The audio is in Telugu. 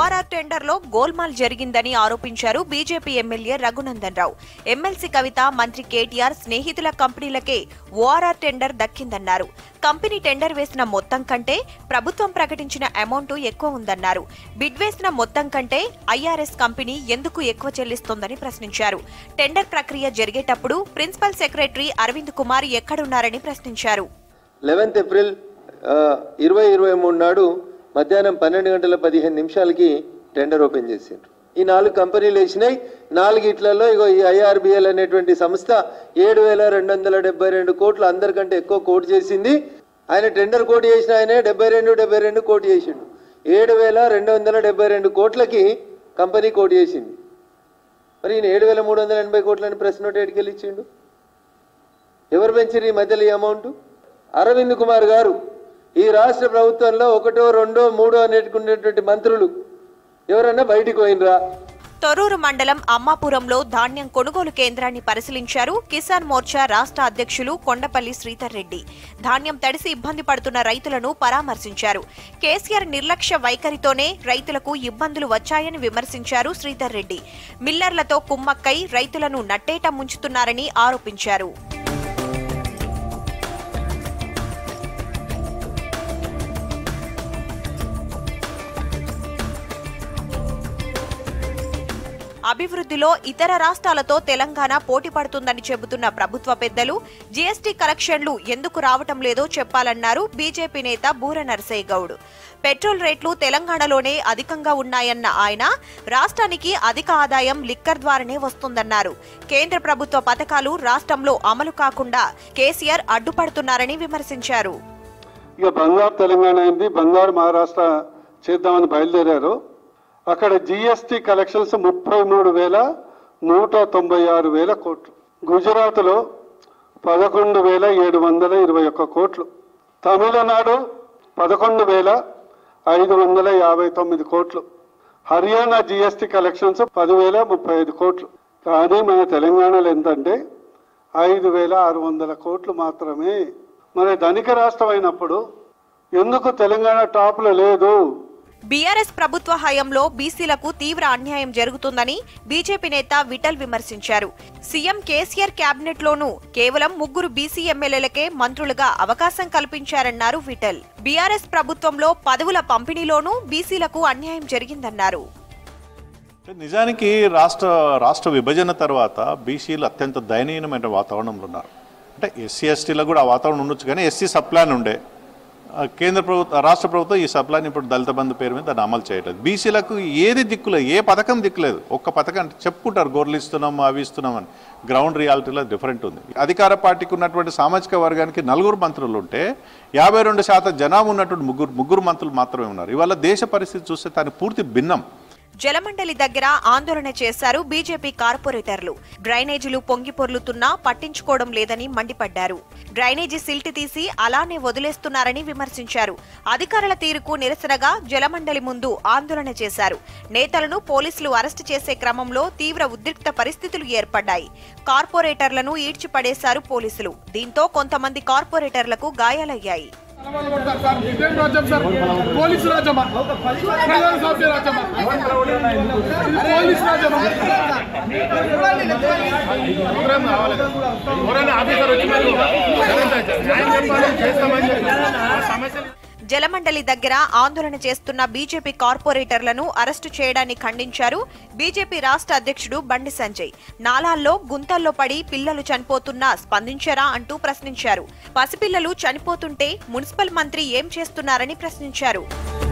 ఓఆర్ఆర్ టెండర్లో గోల్మాల్ జరిగిందని ఆరోపించారు BJP MLA Raghunandan Rao MLC Kavitha మంత్రి కేటీఆర్ స్నేహితుల కంపెనీలకే ఓఆర్ఆర్ టెండర్ దక్కిందన్నారు కంపెనీ టెండర్ వేసిన మొత్తం కంటే ప్రభుత్వం ప్రకటించిన అమౌంట్ ఎక్కువ ఉందన్నారు బిడ్ వేసిన మొత్తం కంటే ఐఆర్ఎస్ కంపెనీ ఎందుకు ఎక్కువ చెల్లిస్తోందని ప్రశ్నించారు టెండర్ ప్రక్రియ జరిగేటప్పుడు ప్రిన్సిపల్ సెక్రటరీ అరవింద్ కుమార్ ఎక్కడున్నారని ప్రశ్నించారు లెవెన్త్ ఏప్రిల్ ఆ, ఇరవై ఇరవై మూడు నాడు మధ్యాహ్నం పన్నెండు గంటల పదిహేను నిమిషాలకి టెండర్ ఓపెన్ చేసిండ్రు ఈ నాలుగు కంపెనీలు వేసినాయి నాలుగిట్లలో ఇగో ఈ ఐఆర్బిఎల్ అనేటువంటి సంస్థ ఏడు వేల రెండు వందల డెబ్బై రెండు కోట్లు అందరికంటే ఎక్కువ కోట్ చేసింది ఆయన టెండర్ కోట్ చేసిన ఆయనే డెబ్బై రెండు డెబ్బై రెండు కోట్ చేసిండు ఏడు వేల రెండు వందల డెబ్బై రెండు కోట్లకి కంపెనీ కోట్ చేసింది మరి ఈయన ఏడు వేల మూడు వందల ఎనభై కోట్లని ప్రెస్ నోట్ ఎడికెళ్ళి ఇచ్చిండు ఎవరు పెంచారు ఈ మధ్యలో ఈ అమౌంట్ అరవింద్ కుమార్ గారు ఈ రాష్ట్ర ప్రభుత్వంలో ఒకటో రెండో మూడో అనేటుకునేటువంటి మంత్రులు ఎవరన్నా బయటికి పోయినరా తొర్రూరు మండలం అమ్మాపురంలో ధాన్యం కొనుగోలు కేంద్రాన్ని పరిశీలించారు కిసాన్ మోర్చా రాష్ట్ర అధ్యక్షులు కొండపల్లి శ్రీధర్ రెడ్డి ధాన్యం తడిసి ఇబ్బంది పడుతున్న రైతులను పరామర్శించారు కేసీఆర్ నిర్లక్ష్య వైఖరితోనే రైతులకు ఇబ్బందులు వచ్చాయని విమర్శించారు శ్రీధర్ రెడ్డి మిల్లర్లతో కుమ్మక్కై రైతులను నట్టేట ముంచుతున్నారని ఆరోపించారు అభివృద్ధిలో ఇతర రాష్ట్రాలతో తెలంగాణ పోటీ పడుతుందని చెబుతున్న ప్రభుత్వ పెద్దలు జీఎస్టీ కలెక్షన్లు ఎందుకు రావటం లేదో చెప్పాలన్నారు బీజేపీ నేత బూర నరసయ్య గౌడ్ పెట్రోల్ రేట్లు తెలంగాణలోనే అధికంగా ఉన్నాయన్న ఆయన రాష్ట్రానికి అధిక ఆదాయం లిక్కర్ ద్వారానే వస్తుందన్నారు కేంద్ర ప్రభుత్వ పథకాలు రాష్ట్రంలో అమలు కాకుండా కేసీఆర్ అడ్డుపడుతున్నారని విమర్శించారు ఇక బంగారు తెలంగాణ అయింది బంగారు మహారాష్ట్ర చేద్దామని బయలుదేరారు అక్కడ జిఎస్టి కలెక్షన్స్ ముప్పై మూడు వేల నూట తొంభై ఆరు వేల కోట్లు గుజరాత్లో పదకొండు వేల ఏడు వందల ఇరవై ఒక్క కోట్లు తమిళనాడు పదకొండు వేల ఐదు వందల యాభై తొమ్మిది కోట్లు హర్యానా జిఎస్టి కలెక్షన్స్ పదివేల ముప్పై ఐదు కోట్లు కానీ మన తెలంగాణలో ఎంతంటే ఐదు వేల ఆరు వందల కోట్లు మాత్రమే మరి ధనిక రాష్ట్రం అయినప్పుడు ఎందుకు తెలంగాణ టాప్లో లేదు బీఆర్ఎస్ ప్రభుత్వ హయాంలో బీసీలకు తీవ్ర అన్యాయం జరుగుతుందని బీజేపీ నేత విఠల్ విమర్శించారు సీఎం కేసీఆర్ కేబినెట్ లోనూ కేవలం ముగ్గురు బీసీ ఎమ్మెల్యేలకే మంత్రులుగా అవకాశం కల్పించారన్నారు విఠల్ బీఆర్ఎస్ ప్రభుత్వంలో పదవుల పంపిణీలోనూ బీసీలకు అన్యాయం జరిగిందన్నారు నిజానికి రాష్ట్ర రాష్ట్ర విభజన తర్వాత బీసీలు అత్యంత దయనీయమైన వాతావరణంలో ఉన్నారు అంటే ఎస్సీ ఎస్టీలకు కూడా ఆ వాతావరణం ఉండొచ్చు కానీ ఎస్సీ సప్లాన్ ఉండే ఆ, కేంద్ర ప్రభుత్వ రాష్ట్ర ప్రభుత్వం ఈ సప్లాన్ ఇప్పుడు దళిత బంధు పేరు మీద దాన్ని అమలు చేయట్లేదు బీసీలకు ఏది దిక్కులేదు ఏ పథకం దిక్కులేదు ఒక్క పథకం అంటే చెప్పుకుంటారు గొర్రెలు ఇస్తున్నాం అవి ఇస్తున్నాం అని గ్రౌండ్ రియాలిటీలో డిఫరెంట్ ఉంది అధికార పార్టీకి ఉన్నటువంటి సామాజిక వర్గానికి నలుగురు మంత్రులు ఉంటే యాభై రెండు శాతం జనాభా ఉన్నటువంటి ముగ్గురు ముగ్గురు మంత్రులు మాత్రమే ఉన్నారు ఇవాళ దేశ పరిస్థితి చూస్తే దానికి పూర్తి భిన్నం జలమండలి దగ్గర ఆందోళన చేశారు బీజేపీ కార్పొరేటర్లు డ్రైనేజీలు పొంగి పొర్లుతున్నా పట్టించుకోవడం లేదని మండిపడ్డారు డ్రైనేజీ సిల్ట్ తీసి అలానే వదిలేస్తున్నారని విమర్శించారు అధికారుల తీరుకు నిరసనగా జలమండలి ముందు ఆందోళన చేశారు నేతలను పోలీసులు అరెస్టు చేసే క్రమంలో తీవ్ర ఉద్రిక్త పరిస్థితులు ఏర్పడ్డాయి కార్పొరేటర్లను ఈడ్చిపడేశారు పోలీసులు దీంతో కొంతమంది కార్పొరేటర్లకు గాయాలయ్యాయి సార్ ఇదేం రాజ్యం సార్ పోలీసు రాజ్యమా ప్రజల స్వామ్య రాజ్యమా ఇది పోలీసు రాజ్యమా ఎవరైనా ఆఫీసర్ వచ్చి మరి న్యాయం చెప్పాలి చేస్తామని చెప్పి ఆ సమస్యలు జలమండలి దగ్గర ఆందోళన చేస్తున్న బీజేపీ కార్పొరేటర్లను అరెస్టు చేయడాన్ని ఖండించారు బీజేపీ రాష్ట్ర అధ్యక్షుడు బండి సంజయ్ నాలాల్లో గుంతల్లో పడి పిల్లలు చనిపోతున్నా స్పందించరా అంటూ ప్రశ్నించారు పసిపిల్లలు చనిపోతుంటే మున్సిపల్ మంత్రి ఏం చేస్తున్నారని ప్రశ్నించారు